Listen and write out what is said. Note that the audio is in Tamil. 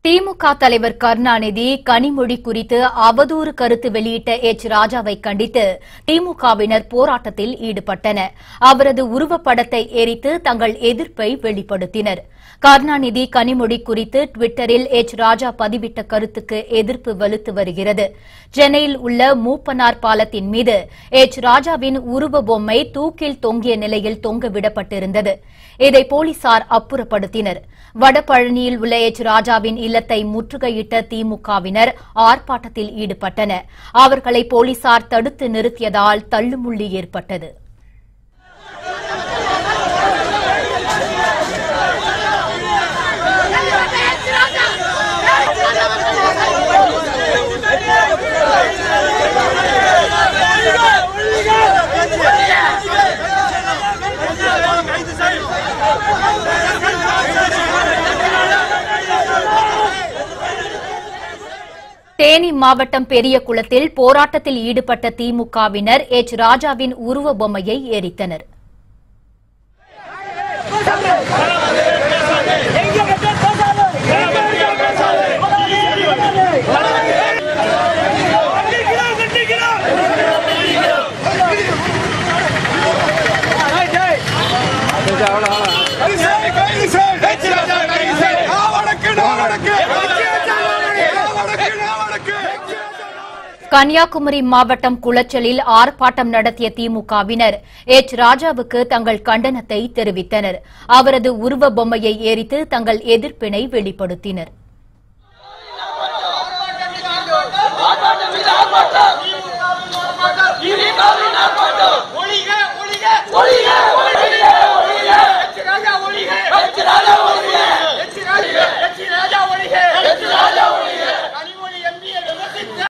திமுக தலைவர் கருணாநிதி கனிமொழி குறித்து அவதூறு கருத்து வெளியிட்ட எச் ராஜாவை கண்டித்து திமுகவினர் போராட்டத்தில் ஈடுபட்டனர் அவரது உருவப்படத்தை எரித்து தங்கள் எதிர்ப்பை வெளிப்படுத்தினர் கருணாநிதி கனிமொழி குறித்து டுவிட்டரில் எச் ராஜா பதிவிட்ட கருத்துக்கு எதிர்ப்பு வலுத்து வருகிறது சென்னையில் உள்ள மூப்பனார் பாலத்தின் மீது எச் ராஜாவின் உருவ பொம்மை தூக்கில் தொங்கிய நிலையில் தொங்க விடப்பட்டிருந்தது இதை போலீசார் அப்புறப்படுத்தினர் வடபழனியில் உள்ள எச் ராஜாவின் இல்லத்தை முற்றுகையிட்ட திமுகவினர் ஆர்ப்பாட்டத்தில் ஈடுபட்டனர் அவர்களை போலீசார் தடுத்து நிறுத்தியதால் தள்ளுமுள்ளி ஏற்பட்டது தேனி மாவட்டம் பெரியகுளத்தில் போராட்டத்தில் ஈடுபட்ட திமுகவினர் எச் ராஜாவின் உருவ பொம்மையை எரித்தனர் கன்னியாகுமரி மாவட்டம் குளச்சலில் ஆர்ப்பாட்டம் நடத்திய திமுகவினர் எச் ராஜாவுக்கு தங்கள் கண்டனத்தை தெரிவித்தனர் அவரது உருவ பொம்மையை எரித்து தங்கள் எதிர்ப்பினை வெளிப்படுத்தினர் ஒளிக ஒளிக ஒளிக ஒளிக ஒளிக ஒளிக ஒளிக